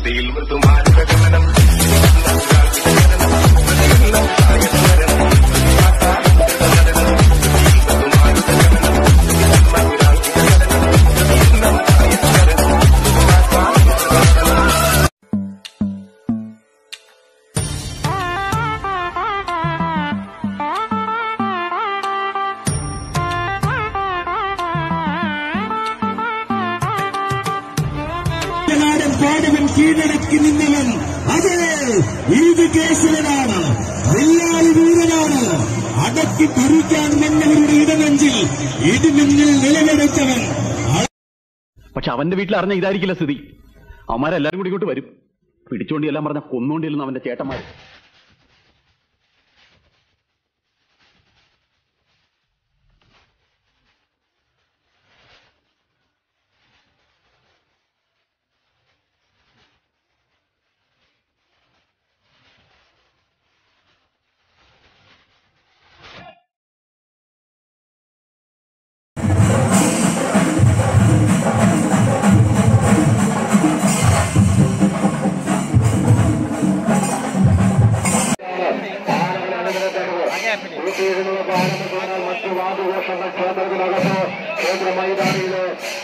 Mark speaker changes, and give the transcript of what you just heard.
Speaker 1: ശ്രുതിയിൽ മൃദുമാരുടെ ഗമനം
Speaker 2: നാടൻ പാടവൻ കീഴടക്കി നിന്നവൻ അതെ ഇത് കേശവനാണ് വെള്ളാളി വീരനാണ് അടക്കി ഭരിക്കാൻ വന്നവരുടെ ഇടനെഞ്ചിൽ ഇടിമിന്നിൽ നിലവെടുത്തവൻ
Speaker 3: പക്ഷെ അവന്റെ വീട്ടിൽ അറിഞ്ഞ ഇതായിരിക്കില്ല സ്ഥിതി അവന്മാരെല്ലാരും കൂടി ഇങ്ങോട്ട് വരും പിടിച്ചോണ്ടി എല്ലാം പറഞ്ഞ കൊന്നോണ്ടില്ലെന്ന് അവന്റെ ചേട്ടന്മാർ
Speaker 4: മറ്റു വാദഘോഷങ്ങൾ ക്ഷേത്രത്തിനകത്ത് ക്ഷേത്ര മൈതാനിയിലെ